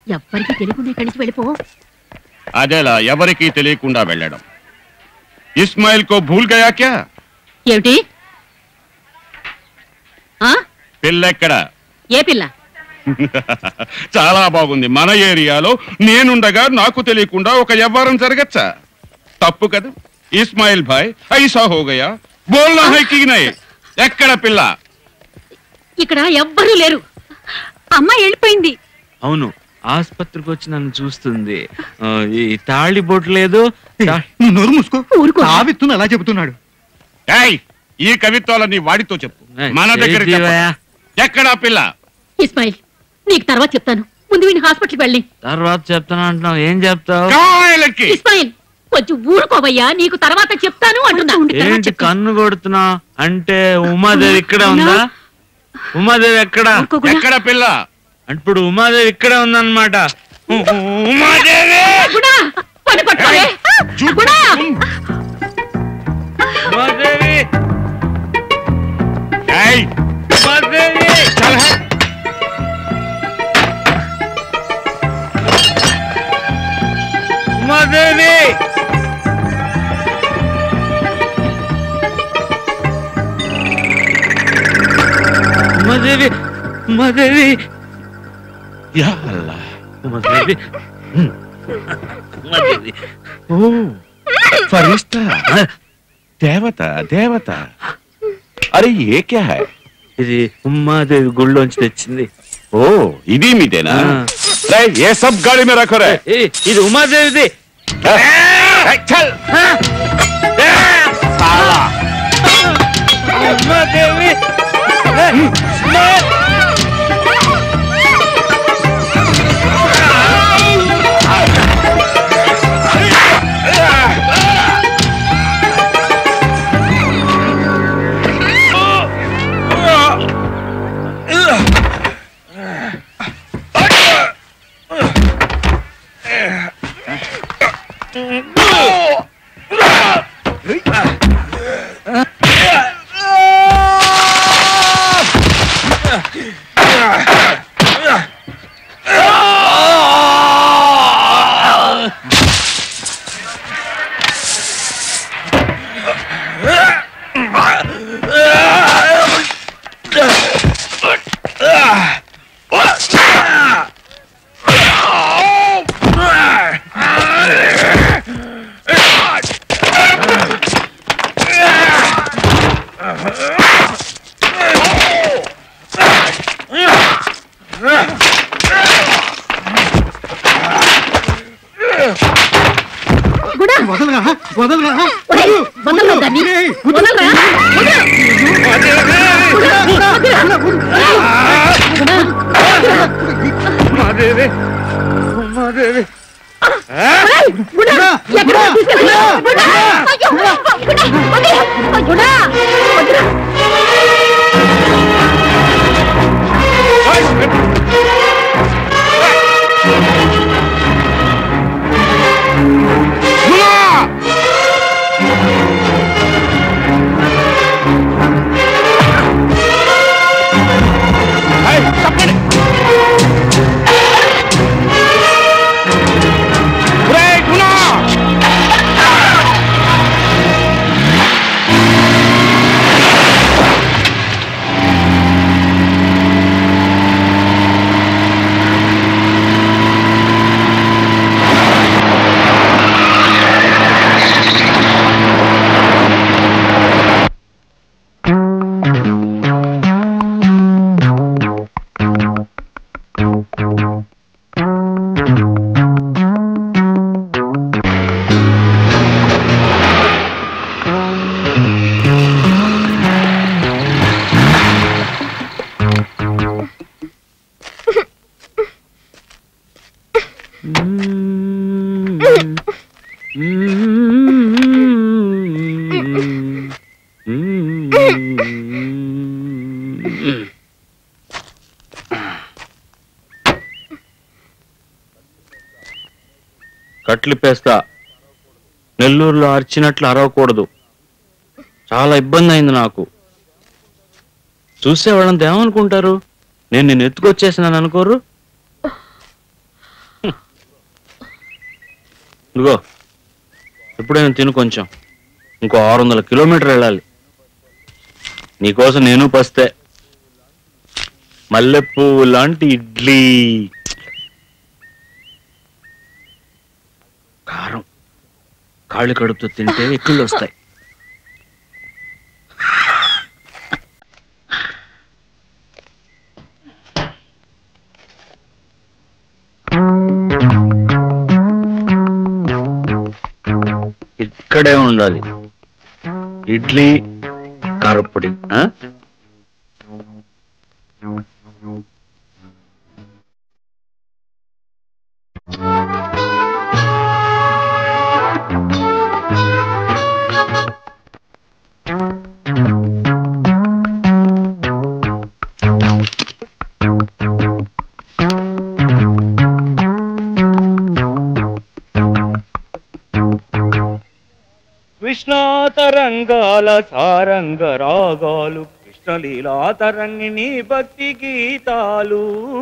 ఎవ్వరికి తెలియకుండా ఇక్కడి నుంచి వెళ్ళిపో అదేలా ఎవరికీ తెలియకుండా వెళ్ళడం ఇస్మాయిల్ కో భూల్ గయా క్యా ఏమిటి ఆ పిల్లెక్కడ ఏ పిల్ల చాలా బాగుంది మన ఏరియాలో నేనుండగా నాకు తెలియకుండా ఒక వ్యవహారం జరగచ్చా తప్పు కదా ఇస్మాయిల్ భాయ్ ఐసా హో గయా బోల్నా హై కీ నై ఎక్కడ పిల్ల ఇక్కడ ఎవ్వరూ లేరు అమ్మాయి వెళ్ళిపోయింది అవును ఆసుపత్రికి వచ్చి నన్ను చూస్తుంది ఆ, ఈ తాళి బొట్టు లేదు తా- నువ్వు నోరు మూసుకో ఊరుకో. సావిత్తును అలా చెబుతున్నాడు ఏయ్ ఈ కవిత్వాలని వాడితో చెప్పు ఏయ్, మన దగ్గర చేయి తీవయ్యా. ఎక్కడా పిల్ల ఇస్మాయిల్ నీకు తర్వాత చెప్తాను ముందు వీడిని హాస్పిటల్కి వెళ్ళి తర్వాత చెప్తాను అంటున్నావు ఏం చెప్తావు కాయలకి ఇస్మాయిల్ కొంచెం ఊరుకోవయ్యా నీకు తర్వాత చెప్తాను అంటున్నా ఏంటి కన్ను కొడుతున్నా అంటే ఉమాదేవి ఇక్కడే ఉందా ఉమాదేవి ఎక్కడ ఊరుకో గుణ. ఎక్కడ పిల్ల ఇప్పుడు ఉమాదేవి ఇక్కడే ఉందన్నమాట ఉ- ఉ- ఉమాదేవి గుణ, పని పట్టుకోవే. గుణ, ఉమాదేవి ఏయ్ ఉమాదేవి చల్ హై. ఉమాదేవి ఉమాదేవి ఉమాదేవి యా అల్లా ఉమాదేవి ఉమాదేవి ఓ ఫరిష్తా దేవత దేవత అరే ఏ క్యా హై ఇది ఉమాదేవి గుళ్ళోంచి తెచ్చింది ఓ ఇది మీదేనా ఆ. రే ఏ సబ్ గాడి మే రఖో రే ఏయ్, ఇది ఉమాదేవిది ఏయ్, చల్ సాలా ఉమాదేవి గుణ, వదలరా వదలరా ఒరేయ్, వదలరా దాన్ని. వదలరా. ఉమాదేవి ఉమాదేవి ఒరేయ్, గుణ, ఎక్కడ తీసుకెళ్తున్నావు? గుణ, అయ్యో, గుణ, వదిలే. గుణ, వదిలే. ఏయ్, తప్పండి ఒరేయ్, గుణా! కట్లిపేస్తా నెల్లూరులో అరిచినట్లు అరవకూడదు చాలా ఇబ్బంది అయింది నాకు చూసే వాళ్ళంతా ఏమనుకుంటారు నేను నిన్ను ఎత్తుకొచ్చేసినాను అనుకోరు ఇదిగో ఎప్పుడైనా తిను కొంచెం ఇంకో ఆరు వందల కిలోమీటర్ వెళ్ళాలి నీకోసం నేను పస్తే మల్లెపువ్వు లాంటి ఇడ్లీ కారం కాళ్ళు కడుపుతో తింటే ఎక్కుళ్ళు వస్తాయి ఇక్కడే ఉండాలి ఇడ్లీ కారపొడి ఆ? కృష్ణా తరంగాల సారంగ రాగాలు కృష్ణలీలా తరంగిణి భక్తి గీతాలు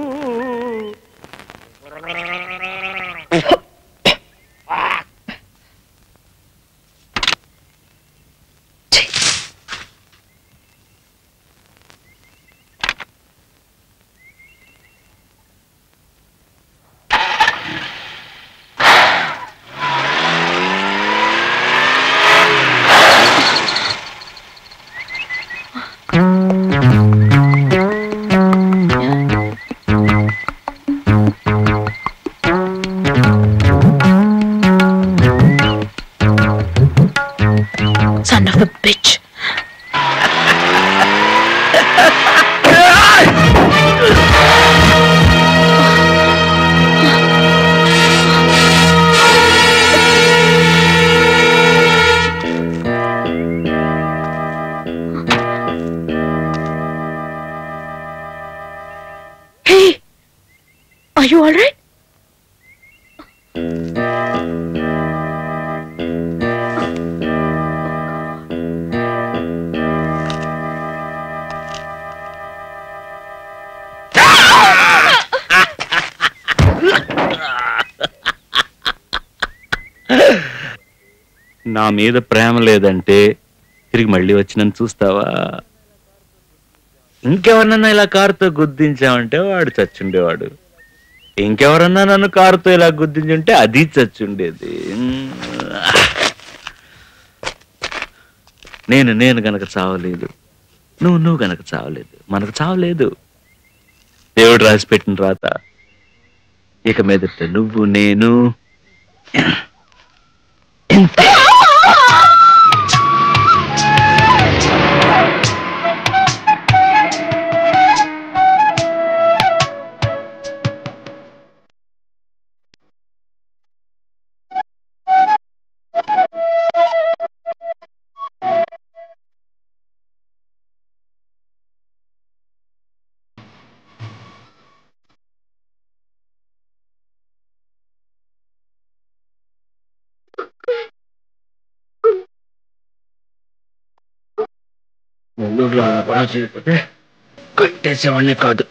Son of a bitch. Hey, are you all right? నా మీద ప్రేమ లేదంటే తిరిగి మళ్ళీ వచ్చి నన్ను చూస్తావా ఇంకెవరన్నా ఇలా కారుతో గుద్దించామంటే వాడు చచ్చుండేవాడు ఇంకెవరన్నా నన్ను కారుతో ఇలా గుద్దించుంటే అది చచ్చుండేది నేను నేను గనక చావలేదు నువ్వు నువ్వు గనక చావలేదు మనకు చావలేదు దేవుడు రాసి పెట్టిన రాత ఇక మీదట నువ్వు నేను నెల్లూరులో అలా బాగా చేయకపోతే కట్టేసేవాడిని కాదు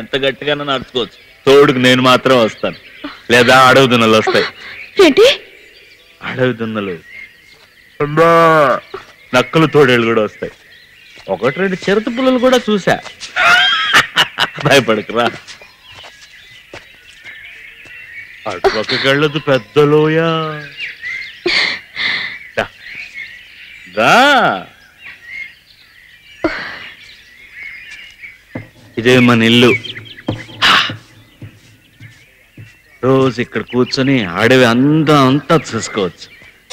ఎంత గట్టిగానో నడుచుకోవచ్చు తోడుకు నేను మాత్రం వస్తాను లేదా అడవి దున్నలు వస్తాయి ఏంటి అడవి దున్నలు అబ్బా! నక్కలు తోడేళ్ళు కూడా వస్తాయి ఒకటి రెండు చిరుత పుల్లలు కూడా చూసా భయపడకురా అటుపక్కకి వెళ్ళదు పెద్దలోయా దా. దా ఇదే మన ఇల్లు రోజు ఇక్కడ కూర్చొని అడవి అందం అంతా చూసుకోవచ్చు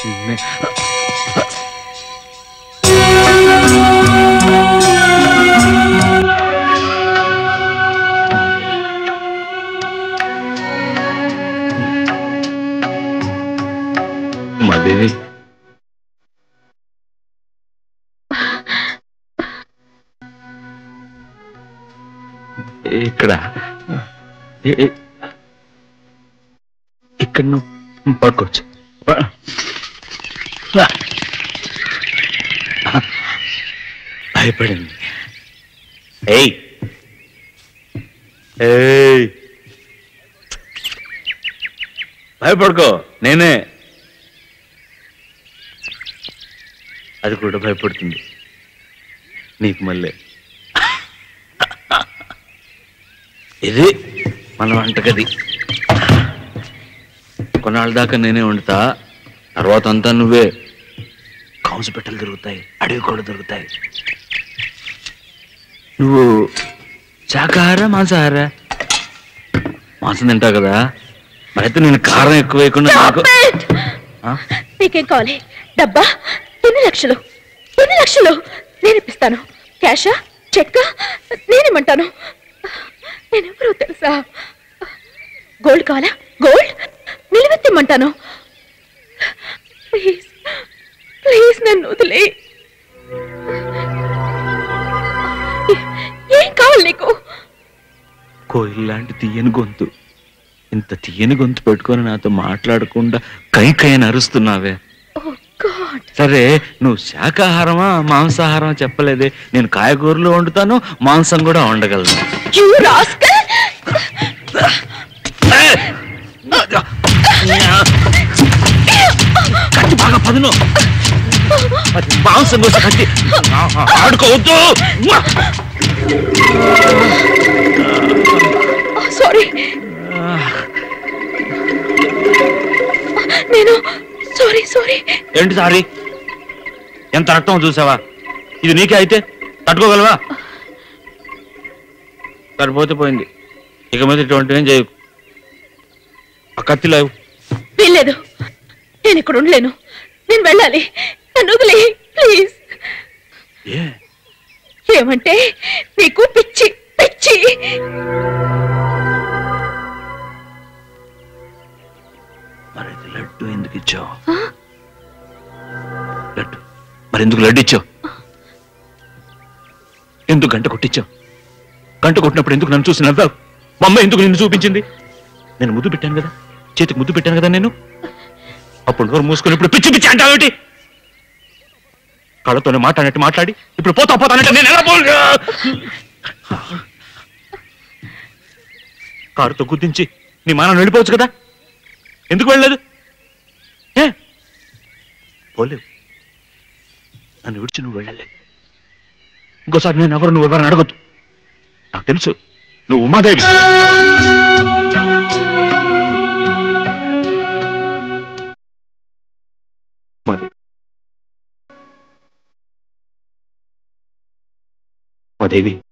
మాదేవి ఇక్కడ ఏ- ఏ- ఇక్కడ నువ్వు పడుకోవచ్చు ప- భయపడింది ఏయ్ ఏయ్ భయపడుకో నేనే అది కూడా భయపడుతుంది నీకు మళ్ళీ ఇది మన వంటగది కొన్నాళ్ళ దాకా నేనే వండుతా తర్వాత అంతా నువ్వే కౌసు పెట్టలు దొరుకుతాయి అడవి కూడా దొరుకుతాయి నువ్వు శాకాహార మాంసాహార మాంసం తింటావు కదా మరైతే నేను కారం ఎక్కువ వేయకుండా నాకు Stop it! ఆ? నీకేం కావాలి డబ్బా ఎన్ని లక్షలు ఎన్ని లక్షలు నేను ఇప్పిస్తాను క్యాషా చెక్క నేనేమంటాను నేనెవరో తెలుసా గోల్డ్ కావాలా గోల్డ్ నిలబెత్తిమ్మంటాను ప్లీజ్ ప్లీజ్ నన్ను వదిలే ఏం కావాలి నీకు కోయిల్ లాంటి తీయని గొంతు ఇంత తీయని గొంతు పెట్టుకొని నాతో మాట్లాడకుండా కై కై అని అరుస్తున్నావే ఓ గాడ్ సరే నువ్వు శాకాహారమా మాంసాహారమా చెప్పలేదే నేను కాయగూరలు వండుతాను మాంసం కూడా వండగలను యు రాస్కల్ కత్తి బాగా పదును అది మాంసం కోసం కత్తి ఆడుకోవద్దు సారీ నేను సారీ సారీ ఏంటి సారీ ఎంత రక్తం చూసావా ఇది నీకే అయితే తట్టుకోగలవా సరిపోతే పోయింది ఇక మీద ఇటువంటి ఏం చేయకు ఆ కత్తి లేవు వీల్లేదు నేను ఇక్కడ ఉండలేను నేను వెళ్ళాలి నన్ను వదిలే ప్లీజ్ ఏ ఏమంటే నీకు పిచ్చి పిచ్చి మరి ఇది లడ్డు ఎందుకు ఇచ్చావు లడ్డు మరి ఎందుకు లడ్డు ఇచ్చావు ఎందుకు గంట కొట్టించావు గంట కొట్టినప్పుడు ఎందుకు నన్ను చూసి నవ్వావు మా అమ్మ ఎందుకు నిన్ను చూపించింది నేను ముద్దు పెట్టాను కదా చేతికి ముద్దు పెట్టాను కదా నేను అప్పుడు నోరు మూసుకొని ఇప్పుడు పిచ్చి పిచ్చి అంటావేంటి కళ్ళతోనే మాట్లాడినట్టు మాట్లాడి ఇప్పుడు పోతా పోతానంటే నేను ఎలా పోను కారుతో గుద్దించి నీ మానం వెళ్ళిపోవచ్చు కదా ఎందుకు వెళ్ళలేదు ఏ పోలేవు నన్ను విడిచి నువ్వు వెళ్ళలేదు ఇంకోసారి నేను ఎవరు నువ్వు ఎవరిని అడగద్దు నాకు తెలుసు నువ్వు ఉమాదేవి ఉమాదేవి. ఉమాదేవి